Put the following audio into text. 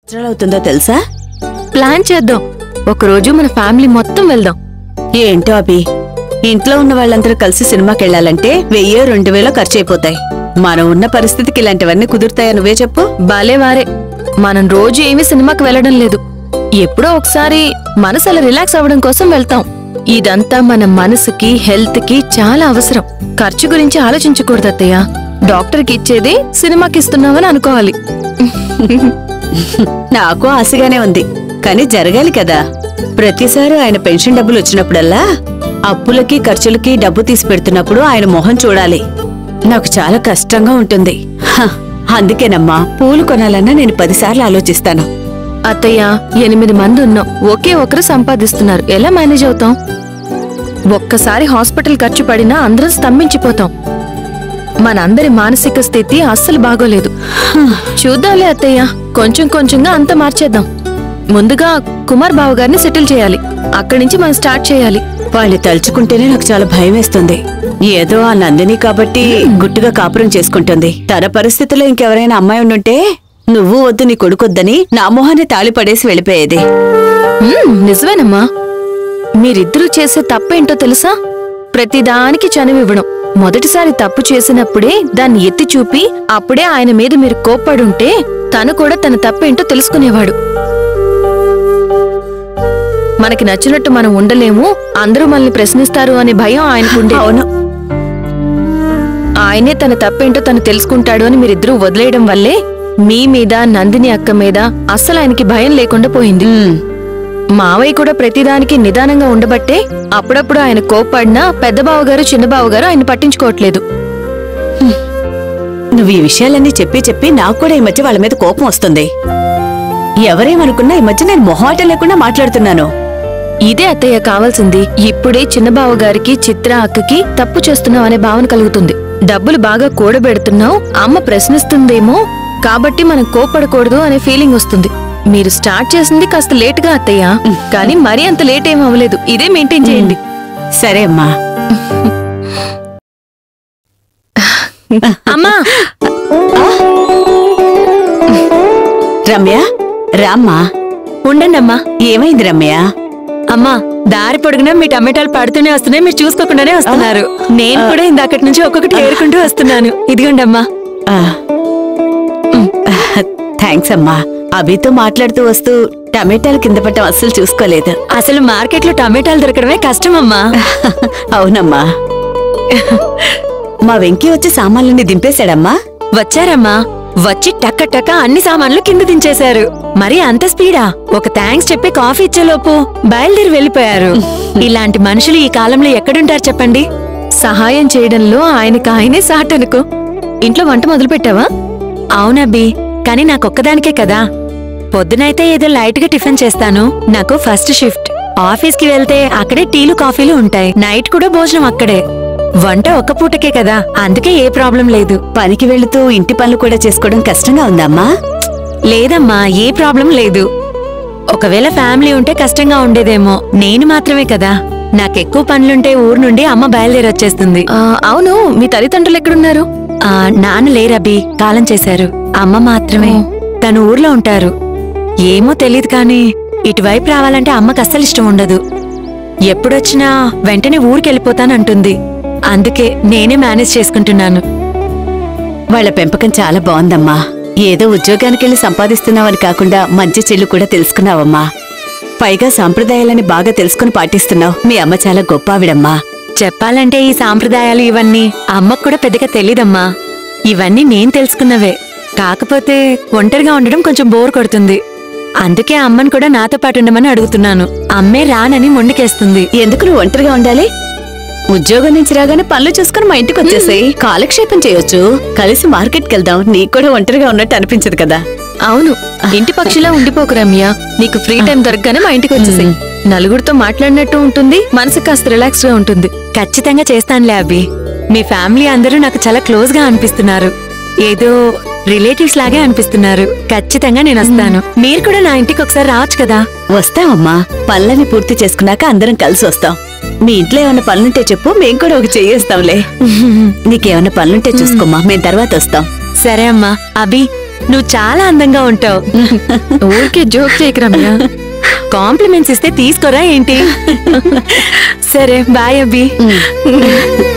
అవుతుందో తెలుసా ప్లాన్ చేద్దాం ఒకరోజు మన ఫ్యామిలీ మొత్తం వెళ్దాం ఏంటో అభి ఇంట్లో ఉన్న వాళ్ళందరూ కలిసి సినిమాకి వెళ్ళాలంటే వెయ్యో రెండు వేలో ఖర్చు అయిపోతాయి మనం ఉన్న పరిస్థితికి ఇలాంటివన్నీ కుదురుతాయా నువ్వే చెప్పు బాలే వారే మనం రోజు ఏమీ సినిమాకి వెళ్ళడం లేదు ఎప్పుడో ఒకసారి మనసు అలా రిలాక్స్ అవ్వడం కోసం వెళ్తాం ఇదంతా మన మనసుకి హెల్త్ కి చాలా అవసరం ఖర్చు గురించి ఆలోచించకూడదు అత్తయ్య డాక్టర్కి ఇచ్చేది సినిమాకి ఇస్తున్నామని అనుకోవాలి నాకు ఆశగానే ఉంది కానీ జరగాలి కదా ప్రతిసారి ఆయన పెన్షన్ డబ్బులు వచ్చినప్పుడల్లా అప్పులకి ఖర్చులకి డబ్బు తీసి పెడుతున్నప్పుడు ఆయన మొహం చూడాలి నాకు చాలా కష్టంగా ఉంటుంది హ, అందుకేనమ్మా పూలు కొనాలన్నా నేను పదిసార్లు ఆలోచిస్తాను అత్తయ్య ఎనిమిది మంది ఉన్నాం ఒకే ఒకరు సంపాదిస్తున్నారు ఎలా మేనేజ్ అవుతాం ఒక్కసారి హాస్పిటల్ ఖర్చు పడినా అందరం స్తంభించిపోతాం మనందరి మానసిక స్థితి అస్సలు బాగోలేదు చూద్దాంలే అత్తయ్య కొంచెం కొంచెంగా అంత మార్చేద్దాం ముందుగా కుమార్ బావ గారిని సెటిల్ చేయాలి అక్కడి నుంచి మనం స్టార్ట్ చేయాలి వాళ్ళు తలుచుకుంటేనే నాకు చాలా భయం వేస్తుంది ఏదో ఆ నందిని కాబట్టి గుట్టుగా కాపురం చేసుకుంటుంది తన పరిస్థితిలో ఇంకెవరైనా అమ్మాయి ఉండుంటే నువ్వు వద్దు నీ కొడుకొద్దని నా మొహాన్ని తాళి పడేసి వెళ్ళిపోయేది మ్మ్, నిజమేనమ్మా మీరిద్దరూ చేసే తప్పేంటో తెలుసా ప్రతిదానికి చనువివ్వడం మొదటిసారి తప్పు చేసినప్పుడే దాన్ని ఎత్తి చూపి అప్పుడే ఆయన మీద మీరు కోప్పడుంటే తను కూడా తన తప్పేంటో తెలుసుకునేవాడు మనకి నచ్చినట్టు మనం ఉండలేము అందరూ మనల్ని ప్రశ్నిస్తారు అనే భయం ఆయనకుండే అవును ఆయనే తన తప్పేంటో తను తెలుసుకుంటాడు అని మీరిద్దరూ వదిలేయడం వల్లే మీ మీద నందిని అక్క మీద అస్సలు ఆయనకి భయం లేకుండా పోయింది ఉమ్, మావయ్య కూడా ప్రతిదానికి నిదానంగా ఉండబట్టే అప్పుడప్పుడు ఆయన కోప్పడినా పెద్ద బావగారు చిన్న బావగారు ఆయన పట్టించుకోవట్లేదు నువ్వు ఈ విషయాలన్నీ చెప్పి చెప్పి నాకు కూడా ఈ మధ్య వాళ్ళ మీద కోపం వస్తుంది ఎవరేమనుకున్నా ఈ మధ్య నేను మొహాట లేకుండా మాట్లాడుతున్నాను ఇదే అత్తయ్య కావాల్సింది ఇప్పుడే చిన్న బావగారికి చిత్ర అక్కకి తప్పు చేస్తున్నావు అనే భావన కలుగుతుంది డబ్బులు బాగా కూడబెడుతున్నావు అమ్మ ప్రశ్నిస్తుందేమో కాబట్టి మనం కోప్పడకూడదు అనే ఫీలింగ్ వస్తుంది మీరు స్టార్ట్ చేసింది కాస్త లేట్ గా అత్తయ్య కానీ మరీ అంత లేట్ ఏం అవ్వలేదు ఇదే మెయింటైన్ చేయండి సరే అమ్మా అమ్మా రమ్య రామ్మా ఉండండి అమ్మా ఏమైంది రమ్య అమ్మా దారి పొడుగునా మీ టమాటాలు పడుతూనే వస్తున్నాయి మీరు చూసుకోకుండానే వస్తున్నారు నేను కూడా ఇందాకటి నుంచి ఒక్కొక్కటి ఏరుకుంటూ వస్తున్నాను ఇదిగోండి అమ్మా థ్యాంక్స్ అమ్మా అభితో మాట్లాడుతూ వస్తూ టమాటాలు కింద పట్టం అస్సలు చూసుకోలేదు అసలు మార్కెట్లో టమాటాలు దొరకడమే కష్టం అమ్మా అవునమ్మా మా వెంకీ వచ్చి సామాన్లన్నీ దింపేశాడమ్మా వచ్చారమ్మా వచ్చి టక్క టక్క అన్ని సామాన్లు కింద దించేశారు మరి అంత స్పీడా ఒక థ్యాంక్స్ చెప్పి కాఫీ ఇచ్చేలోపు బయలుదేరి వెళ్ళిపోయారు ఇలాంటి మనుషులు ఈ కాలంలో ఎక్కడుంటారు చెప్పండి సహాయం చేయడంలో ఆయనకు ఆయనే సాటనుకో ఇంట్లో వంట మొదలు పెట్టావా అవునబ్బి కానీ నాకొక్కదానికే కదా పొద్దునైతే ఏదో లైట్ గా టిఫిన్ చేస్తాను నాకు ఫస్ట్ షిఫ్ట్ ఆఫీస్ కి వెళ్తే అక్కడే టీలు కాఫీలు ఉంటాయి నైట్ కూడా భోజనం అక్కడే వంట ఒక్క పూటకే కదా అందుకే ఏ ప్రాబ్లం లేదు పనికి వెళుతూ ఇంటి పనులు కూడా చేసుకోవడం కష్టంగా ఉందమ్మా లేదమ్మా ఏ ప్రాబ్లం లేదు ఒకవేళ ఫ్యామిలీ ఉంటే కష్టంగా ఉండేదేమో నేను మాత్రమే కదా నాకెక్కువ పనులుంటే ఊరు నుండి అమ్మ బయలుదేరి వచ్చేస్తుంది అవును మీ తల్లిదండ్రులు ఎక్కడున్నారు నాన్న లేరబ్బి కాలం చేశారు అమ్మ మాత్రమే తను ఊర్లో ఉంటారు ఏమో తెలియదు కానీ ఇటువైపు రావాలంటే అమ్మకు అస్సలు ఇష్టం ఉండదు ఎప్పుడొచ్చినా వెంటనే ఊరికెళ్ళిపోతానంటుంది అందుకే నేనే మేనేజ్ చేసుకుంటున్నాను వాళ్ళ పెంపకం చాలా బాగుందమ్మా ఏదో ఉద్యోగానికి వెళ్ళి సంపాదిస్తున్నావని కాకుండా మంచి చెల్లు కూడా తెలుసుకున్నావమ్మా పైగా సాంప్రదాయాలని బాగా తెలుసుకుని పాటిస్తున్నావు మీ అమ్మ చాలా గొప్ప ఆవిడమ్మా చెప్పాలంటే ఈ సాంప్రదాయాలు ఇవన్నీ అమ్మకు కూడా పెద్దగా తెలీదమ్మా ఇవన్నీ నేను తెలుసుకున్నవే కాకపోతే ఒంటరిగా ఉండడం కొంచెం బోర్ కొడుతుంది అందుకే అమ్మని కూడా నాతో పాటు ఉండమని అడుగుతున్నాను అమ్మే రానని మొండికేస్తుంది ఎందుకు నువ్వు ఒంటరిగా ఉండాలి ఉద్యోగం నుంచి రాగానే పనులు చూసుకుని మా ఇంటికి వచ్చేసాయి కాలక్షేపం చేయొచ్చు కలిసి మార్కెట్కి వెళ్దాం నీకు కూడా ఒంటరిగా ఉన్నట్టు అనిపించదు కదా అవును ఇంటి పక్షిలా ఉండిపోకు రమ్య నీకు ఫ్రీ టైం దొరకగానే మా ఇంటికి వచ్చేసాయి నలుగురితో మాట్లాడినట్టు ఉంటుంది మనసు కాస్త రిలాక్స్ గా ఉంటుంది ఖచ్చితంగా చేస్తానులే అబ్బి మీ ఫ్యామిలీ అందరూ నాకు చాలా క్లోజ్ గా అనిపిస్తున్నారు ఏదో రిలేటివ్స్ లాగే అనిపిస్తున్నారు ఖచ్చితంగా నేను వస్తాను మీరు కూడా నా ఇంటికి ఒకసారి రావచ్చు కదా వస్తామమ్మా పనులని పూర్తి చేసుకున్నాక అందరం కలిసి వస్తాం మీ ఇంట్లో ఏమైనా పనులుంటే చెప్పు మేం కూడా ఒక చెయ్యేస్తాంలే నీకేమైనా పనులుంటే చూసుకోమ్మా మేం తర్వాత వస్తాం సరే అమ్మా అభి నువ్వు చాలా అందంగా ఉంటావు ఊరికే జోక్ చేయకు రమ్య కాంప్లిమెంట్స్ ఇస్తే తీసుకోరా ఏంటి సరే బాయ్ అబ్బి